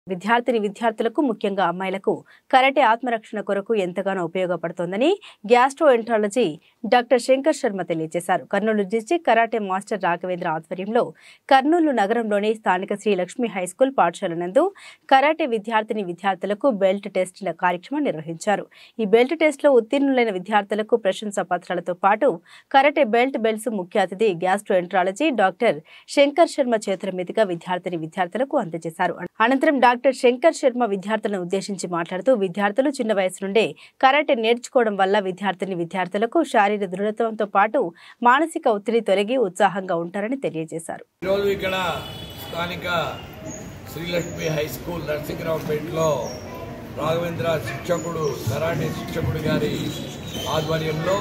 విద్యార్థిని విద్యార్థులకు ముఖ్యంగా అమ్మాయిలకు కరాటే ఆత్మరక్షణ కొరకు ఎంతగానో ఉపయోగపడుతోందని gastroenterology doctor Shankar Sharma తెలియజేశారు Kurnool district karate master Raghavendra ఆధ్వర్యంలో కర్నూలు నగరంలోని స్థానిక శ్రీ లక్ష్మీ హైస్కూల్ పాఠశాల నందు కరాటే విద్యార్థిని విద్యార్థులకు బెల్ట్ టెస్టుల కార్యక్రమం నిర్వహించారు ఈ బెల్ట్ టెస్ట్లో ఉత్తీర్ణులైన విద్యార్థులకు ప్రశంసా పత్రాలతో పాటు కరాటే బెల్ట్ బెల్ట్స్ ముఖ్య అతిథి gastroenterology doctor Shankar Sharma చేతుల మీదుగా విద్యార్థిని విద్యార్థులకు అందజేశారు అనంతరం డాక్టర్ శంకర్ శర్మ విద్యార్థులను ఉద్దేశించి మాట్లాడుతూ విద్యార్థులు చిన్న వయసు నుండే కరాటే నేర్చుకోవడం వల్ల విద్యార్థిని విద్యార్థులకు శారీరక దృఢత్వంతో పాటు మానసిక ఒత్తిడి తొలగి ఉత్సాహంగా ఉంటారని తెలియజేశారు ఈరోజు ఇక్కడ స్థానిక శ్రీలక్ష్మి హై స్కూల్ నరసింహరావుపేటలో రాఘవేంద్ర శిక్షకుడు కరాటే శిక్షకుడు గారి ఆధ్వర్యంలో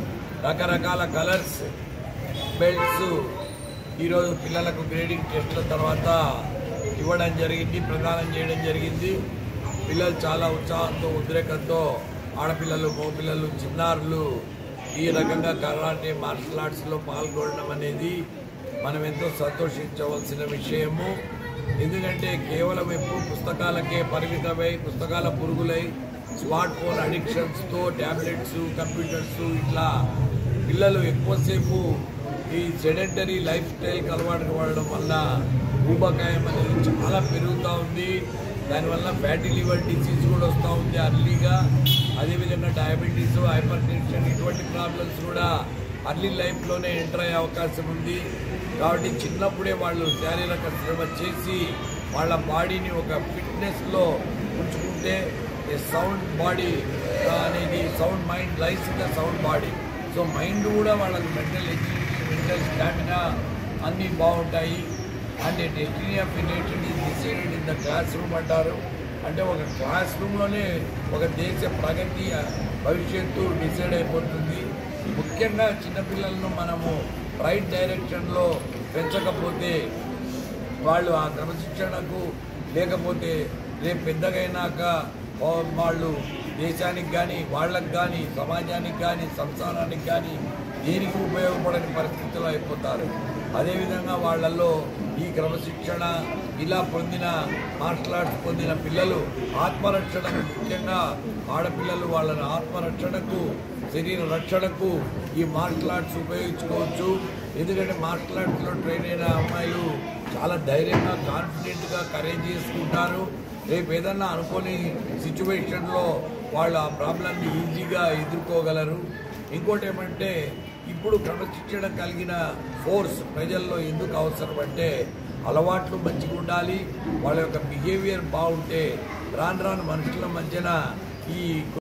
రకరకాల కలర్స్ బెల్ట్స్ ఈరోజు పిల్లలకు గ్రేడింగ్ టెస్ట్ల తర్వాత ఇవ్వడం జరిగింది ప్రదానం చేయడం జరిగింది పిల్లలు చాలా ఉత్సాహంతో ఉద్రేకంతో ఆడపిల్లలు మగపిల్లలు చిన్నారులు ఈ రకంగా కరాటే మార్షల్ ఆర్ట్స్లో పాల్గొనడం అనేది మనం ఎంతో సంతోషించవలసిన విషయము ఎందుకంటే కేవలం ఎప్పుడు పుస్తకాలకే పరిమితమై పుస్తకాల పురుగులై స్మార్ట్ ఫోన్ అడిక్షన్స్తో ట్యాబ్లెట్స్ కంప్యూటర్స్ ఇట్లా పిల్లలు ఎక్కువసేపు ఈ సెడెంటరీ లైఫ్ స్టైల్కి అలవాటు పడడం వల్ల ఊబకాయం అనేది చాలా పెరుగుతూ ఉంది దానివల్ల ఫ్యాటీ లివర్ డిసీజ్ కూడా వస్తూ ఉంది అర్లీగా అదేవిధంగా డయాబెటీస్ హైపర్ టెన్షన్ ఇటువంటి ప్రాబ్లమ్స్ కూడా అర్లీ లైఫ్లోనే ఎంటర్ అయ్యే అవకాశం ఉంది కాబట్టి చిన్నప్పుడే వాళ్ళు శారీరక శ్రమ చేసి వాళ్ళ బాడీని ఒక ఫిట్నెస్లో ఉంచుకుంటే సౌండ్ బాడీ అనేది sound mind life in the sound body so mind కూడా వాళ్ళకి మెంటల్ ఎజిలిటీ మెంటల్ స్టామినా అన్నీ బాగుంటాయి and destiny of the nation is decided in the classroom అంటారు అంటే ఒక క్లాస్ రూమ్లోనే ఒక దేశ ప్రగతి భవిష్యత్తు డిసైడ్ అయిపోతుంది ముఖ్యంగా చిన్నపిల్లలను మనము రైట్ డైరెక్షన్లో పెంచకపోతే వాళ్ళు ఆ క్రమశిక్షణకు లేకపోతే రేపు పెద్దగైనాక వా- వాళ్ళు దేశానికి కానీ వాళ్ళకి కానీ సమాజానికి కానీ సంసారానికి కానీ దేనికి ఉపయోగపడని పరిస్థితుల్లో అయిపోతారు అదేవిధంగా వాళ్ళల్లో ఈ క్రమశిక్షణ ఇలా పొందిన మార్షల్ ఆర్ట్స్ పొందిన పిల్లలు ఆత్మరక్షణకు ముఖ్యంగా ఆడపిల్లలు వాళ్ళ ఆత్మరక్షణకు శరీర రక్షణకు ఈ మార్షల్ ఆర్ట్స్ ఉపయోగించుకోవచ్చు ఎందుకంటే మార్షల్ ఆర్ట్స్లో ట్రైన్ అయిన అమ్మాయిలు చాలా ధైర్యంగా కాన్ఫిడెంట్గా కరేజ్ చేసుకుంటారు రేపు ఏదన్నా అనుకోని సిచ్యువేషన్లో వాళ్ళు ఆ ప్రాబ్లమ్ని ఈజీగా ఎదుర్కోగలరు ఇంకోటి ఏమంటే ఇప్పుడు క్రమశిక్షణ కలిగిన ఫోర్స్ ప్రజల్లో ఎందుకు అవసరం అంటే అలవాట్లు మంచిగా ఉండాలి వాళ్ళ యొక్క బిహేవియర్ బాగుంటే రాను రాను మనుషుల మధ్యన ఈ